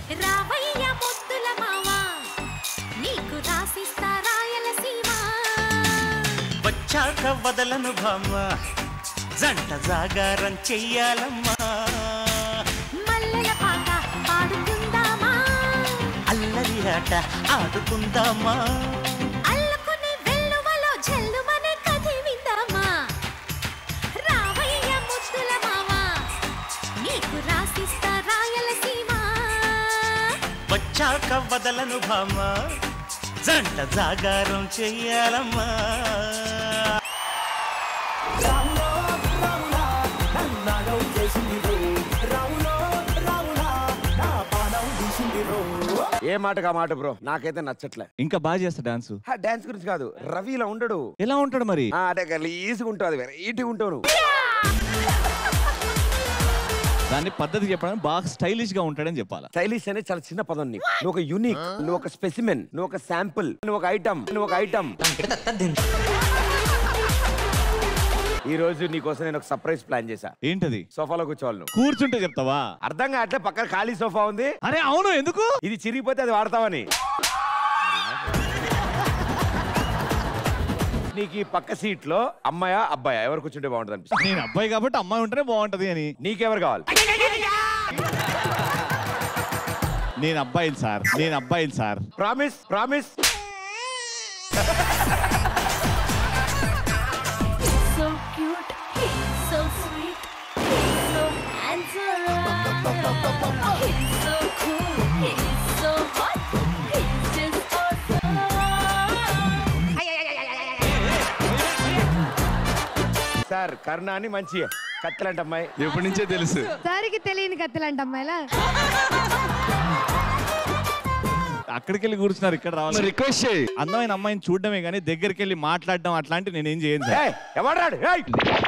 రావయ్య ముద్దుల మావా నీకు రాసిస్తా రాయలసీమ వచ్చాక వదలను భామ జంట జాగారం చెయ్యాలమ్మా మల్లెల పాట పాడుకుందామా అల్లరి ఆట ఆడుకుందామా అల్లుకుని వెల్లువలో జల్లుమనే కథ విందామా రావయ్య ముద్దుల మావా నీకు రాసిస్తా రాయలసీమ వచ్చాక వదలను భామ జంట జాగారం చెయ్యాలమ్మా ఏ మాటగా మాట బ్రో నాకైతే నచ్చట్లే ఇంకా బాగా చేస్తా డాన్స్ డాన్స్ గురించి కాదు రవి ఇలా ఉండడు ఎలా ఉంటాడు మరి ఆ, అంటే గలీజ్గా ఉంటుంది వెరైటీ ఉంటావు నువ్వు దాన్ని పద్ధతి చెప్పడానికి బాగా స్టైలిష్ గా ఉంటాడని చెప్పాలా స్టైలిష్ అనేది చాలా చిన్న పదం నీకు నువ్వు ఒక యూనిక్ నువ్వు ఒక స్పెసిమెన్ నువ్వు ఒక శాంపుల్ నువ్వు ఒక ఐటమ్ నువ్వు ఒక ఐటమ్ ఈ రోజు నీకోసం నేను ఒక సర్ప్రైజ్ ప్లాన్ చేశా ఏంటది సోఫాలో కూర్చోవాలి నువ్వు కూర్చుంటే చెప్తావా అర్థం కావట్లే పక్కన ఖాళీ సోఫా ఉంది అరే అవును ఎందుకు ఇది చిరిగిపోతే అది వాడతావని నీకు ఈ పక్క సీట్ లో అమ్మాయా అబ్బాయా ఎవరు కూర్చుంటే బాగుంటుంది అనిపిస్తుంది నేను అబ్బాయి కాబట్టి అమ్మాయి ఉంటేనే బాగుంటది అని నీకెవరు కావాలి నేను అబ్బాయిలు సార్ నేను అబ్బాయిలు sir promise promise So cute, he's so sweet, he's so handsome. He's so cool, he's so hot, he's just awesome. Sir Karuna అని మంచి కత్తెలంట అమ్మాయి ఎప్పటి నుంచే తెలుసు సారికి తెలియని కత్తిలంట అమ్మాయిలా అక్కడికి వెళ్ళి కూర్చున్నారు ఇక్కడ రావాలి రిక్వెస్ట్ చేయి అందమైన అమ్మాయిని చూడడమే కానీ దగ్గరికి వెళ్ళి మాట్లాడడం అట్లాంటి నేనేం చేయను సార్ ఏయ్, ఎవడ్రాడు ఏయ్!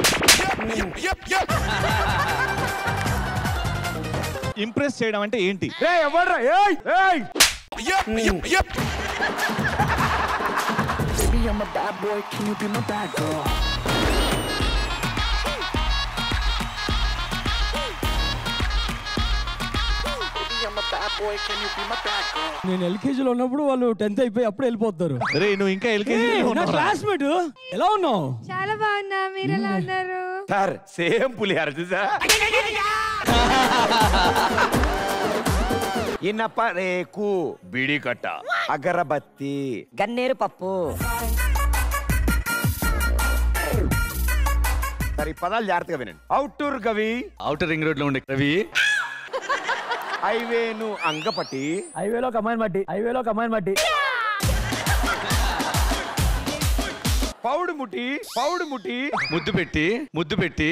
ఇంప్రెస్ చేయడం అంటే ఏంటి ఏయ్, ఎవడ్రా ఏయ్ ఏయ్ Baby, I'm a bad boy. Can you be my bad girl? Baby, I'm a bad boy. Can you be my bad girl? నేను ఎల్కేజీలో ఉన్నప్పుడు వాళ్ళు టెన్త్ అయిపోయి అప్పుడు వెళ్ళిపోతారు రే నువ్వు ఇంకా ఎల్కేజీ నా క్లాస్మేట్ ఎలా ఉన్నావు చాలా బాగున్నా మీరు ఎలా ఉన్నారు సార్ సేమ్ పులిహార చూసా ఇనప రేకు బిడి కట్ట అగరబత్తి గన్నేరు పప్పు సరే ఈ పదాలు జాగ్రత్తగా వినండి అవుట్టూర్ కవి అవుటర్ రింగ్ రోడ్ లో ఉండే రవి హైవేను అంగపటి హైవేలో ఒక అమ్మాయిని బట్టి హైవేలో ఒక అమ్మాయిని బట్టి పౌడు ముటి పౌడు ముటి ముద్దు పెట్టి ముద్దు పెట్టి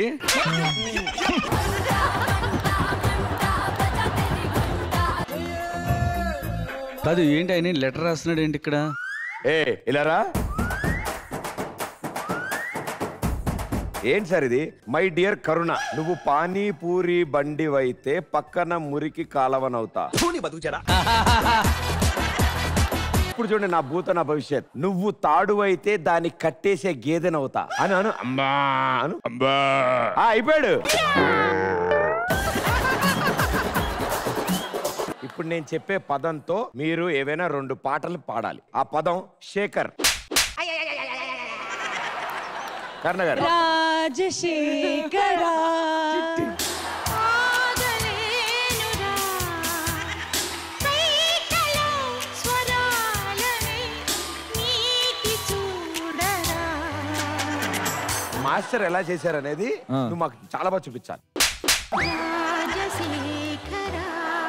కాదు ఏంటి ఆయన లెటర్ రాస్తున్నాడు ఏంటి ఇక్కడ ఏ ఇలారా ఏంటి సార్ ఇది మై డియర్ కరుణ నువ్వు పానీపూరి బండివైతే పక్కన మురికి కాలవనవుతా ఇప్పుడు చూడండి నా భూత నా భవిష్యత్ నువ్వు తాడు అయితే దాన్ని కట్టేసే గేదెనవుతా అని అను అమ్మా అను అమ్మా ఆ, అయిపోయాడు ఇప్పుడు నేను చెప్పే పదంతో మీరు ఏవైనా రెండు పాటలు పాడాలి ఆ పదం శేఖర్ కర్ణ గారు రాజశేఖరా ఆగలేనురా కైకలో స్వరాలని నీటి చూడరా మాస్టర్ ఎలా చేశారనేది నువ్వు మాకు చాలా బాగా చూపించాలి రాజశేఖరా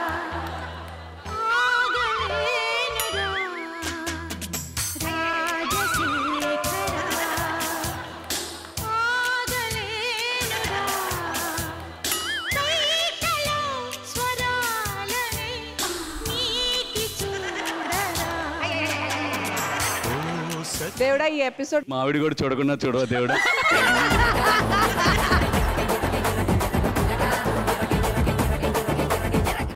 ఆగలేనురా రాజశేఖరా ఆగలేనురా కైకలో స్వరాలని నీటి చూడరా దేవుడా ఈ ఎపిసోడ్ మా ఆవిడ కూడా చూడకుండా చూడవా దేవుడా